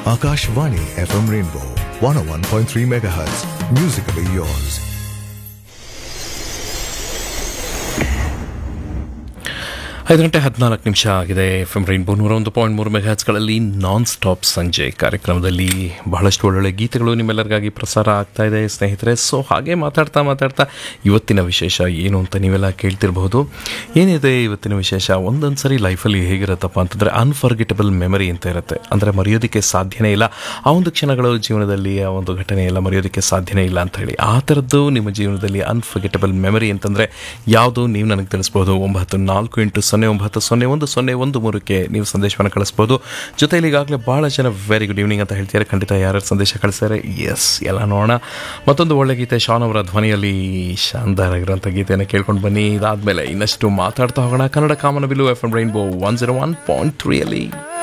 Akashvani FM Rainbow 101.3 MHz. Musically yours. ಐದು ಗಂಟೆ ಹದಿನಾಲ್ಕು ನಿಮಿಷ ಆಗಿದೆ ಎಫ್ ಎಂ ರೈನ್ಬೋ ನೂರ ಒಂದು ಪಾಯಿಂಟ್ ಮೂರು ಮೆಗಾಚ್ಗಳಲ್ಲಿ ನಾನ್ ಸ್ಟಾಪ್ ಸಂಜೆ ಕಾರ್ಯಕ್ರಮದಲ್ಲಿ ಬಹಳಷ್ಟು ಒಳ್ಳೊಳ್ಳೆ ಗೀತೆಗಳು ನಿಮ್ಮೆಲ್ಲರಿಗಾಗಿ ಪ್ರಸಾರ ಆಗ್ತಾ ಇದೆ ಸ್ನೇಹಿತರೆ ಸೊ ಹಾಗೆ ಮಾತಾಡ್ತಾ ಮಾತಾಡ್ತಾ ಇವತ್ತಿನ ವಿಶೇಷ ಏನು ಅಂತ ನೀವೆಲ್ಲ ಕೇಳ್ತಿರ್ಬಹುದು ಏನಿದೆ ಇವತ್ತಿನ ವಿಶೇಷ ಒಂದೊಂದು ಸರಿ ಲೈಫಲ್ಲಿ ಹೇಗಿರುತ್ತಪ್ಪ ಅಂತಂದರೆ ಅನ್ಫರ್ಗೆಟಬಲ್ ಮೆಮರಿ ಅಂತ ಇರುತ್ತೆ ಅಂದರೆ ಮರೆಯೋದಕ್ಕೆ ಸಾಧ್ಯನೇ ಇಲ್ಲ ಆ ಒಂದು ಕ್ಷಣಗಳು ಜೀವನದಲ್ಲಿ ಆ ಒಂದು ಘಟನೆ ಎಲ್ಲ ಮರೆಯೋದಕ್ಕೆ ಸಾಧ್ಯನೇ ಇಲ್ಲ ಅಂತ ಹೇಳಿ ಆ ಥರದ್ದು ನಿಮ್ಮ ಜೀವನದಲ್ಲಿ ಅನ್ಫರ್ಗೆಟಬಲ್ ಮೆಮರಿ ಅಂತಂದರೆ ಯಾವುದು ನೀವು ನನಗೆ ತಿಳಿಸ್ಬೋದು ಒಂಬತ್ತು ನಾಲ್ಕು ಎಂಟು ಸೊನ್ನೆ ಒಂಬತ್ತು ಸೊನ್ನೆ ಒಂದು ಸೊನ್ನೆ ಒಂದು ಮೂರಕ್ಕೆ ನೀವು ಸಂದೇಶವನ್ನು ಕಳಿಸ್ಬೋದು ಜೊತೆಯಲ್ಲಿ ಈಗಾಗಲೇ ಭಾಳ ಜನ ವೆರಿ ಗುಡ್ ಈವ್ನಿಂಗ್ ಅಂತ ಹೇಳ್ತಾರೆ ಖಂಡಿತ ಯಾರ್ಯಾರು ಸಂದೇಶ ಕಳಿಸ್ತಾರೆ ಎಸ್ ಎಲ್ಲ ನೋಡೋಣ ಮತ್ತೊಂದು ಒಳ್ಳೆ ಗೀತೆ ಶಾನ್ ಅವರ ಧ್ವನಿಯಲ್ಲಿ ಶಾನದಾರ್ ಆಗಿರುವಂಥ ಗೀತೆಯನ್ನು ಕೇಳ್ಕೊಂಡು ಬನ್ನಿ ಇದಾದಮೇಲೆ ಇನ್ನಷ್ಟು ಮಾತಾಡ್ತಾ ಹೋಗೋಣ ಕನ್ನಡ ಕಾಮನಬಿಲ್ಲು F M rainbow one zero one point ತ್ರೀಯಲ್ಲಿ